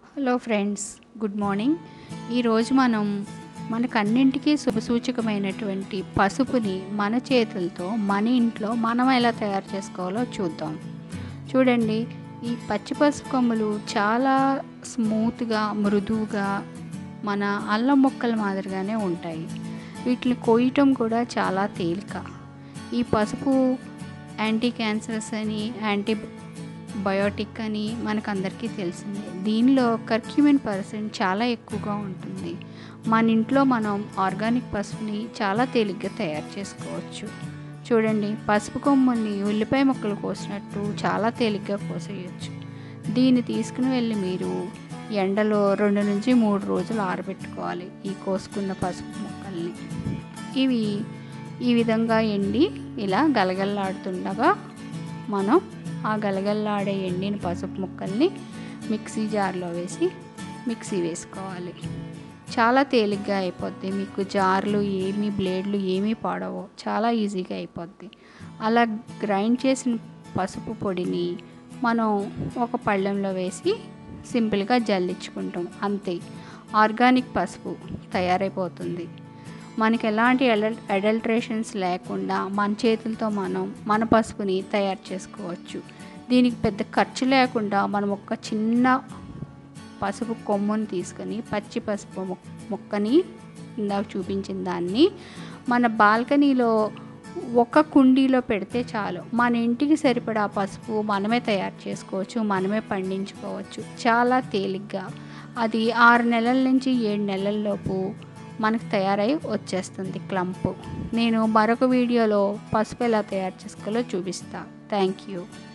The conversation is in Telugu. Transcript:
హలో ఫ్రెండ్స్ గుడ్ మార్నింగ్ ఈరోజు మనం మనకన్నింటికీ శుభసూచకమైనటువంటి పసుపుని మన చేతులతో మన ఇంట్లో మనం ఎలా తయారు చేసుకోవాలో చూద్దాం చూడండి ఈ పచ్చి పసుపు కొమ్మలు చాలా స్మూత్గా మృదువుగా మన అల్లం మొక్కల మాదిరిగానే ఉంటాయి వీటిని కోయటం కూడా చాలా తేలిక ఈ పసుపు యాంటీ క్యాన్సరస్ అని యాంటీ బయోటిక్ అని మనకు అందరికీ తెలిసిందే దీనిలో కర్క్యూమిన్ పర్సెంట్ చాలా ఎక్కువగా ఉంటుంది మన ఇంట్లో మనం ఆర్గానిక్ పసుపుని చాలా తేలిగ్గా తయారు చేసుకోవచ్చు చూడండి పసుపు కొమ్ముని ఉల్లిపాయ ముక్కలు కోసినట్టు చాలా తేలిగ్గా కోసేయచ్చు దీన్ని తీసుకుని వెళ్ళి మీరు ఎండలో రెండు నుంచి మూడు రోజులు ఆరబెట్టుకోవాలి ఈ కోసుకున్న పసుపు ముక్కల్ని ఇవి ఈ విధంగా ఎండి ఇలా గలగల్లాడుతుండగా మనం ఆ గలగల్లాడే ఎండిన పసుపు ముక్కల్ని మిక్సీ జార్లో వేసి మిక్సీ వేసుకోవాలి చాలా తేలిగ్గా అయిపోద్ది మీకు జార్లు ఏమీ బ్లేడ్లు ఏమీ పాడవో చాలా ఈజీగా అయిపోద్ది అలా గ్రైండ్ చేసిన పసుపు పొడిని మనం ఒక పళ్ళెంలో వేసి సింపుల్గా జల్లించుకుంటాం అంతే ఆర్గానిక్ పసుపు తయారైపోతుంది మనకి ఎలాంటి అడల్ అడల్ట్రేషన్స్ లేకుండా మన చేతులతో మనం మన పసుపుని తయారు చేసుకోవచ్చు దీనికి పెద్ద ఖర్చు లేకుండా మనం ఒక చిన్న పసుపు కొమ్ముని తీసుకొని పచ్చి పసుపు మొక్కని ఇందాక చూపించిన దాన్ని మన బాల్కనీలో ఒక కుండీలో పెడితే చాలు మన ఇంటికి సరిపడా పసుపు మనమే తయారు చేసుకోవచ్చు మనమే పండించుకోవచ్చు చాలా తేలిగ్గా అది ఆరు నెలల నుంచి ఏడు నెలల్లోపు మనకు తయారై వచ్చేస్తుంది క్లంపు నేను మరొక వీడియోలో పసుపు ఎలా తయారు చేసుకోవాలో చూపిస్తా థ్యాంక్ యూ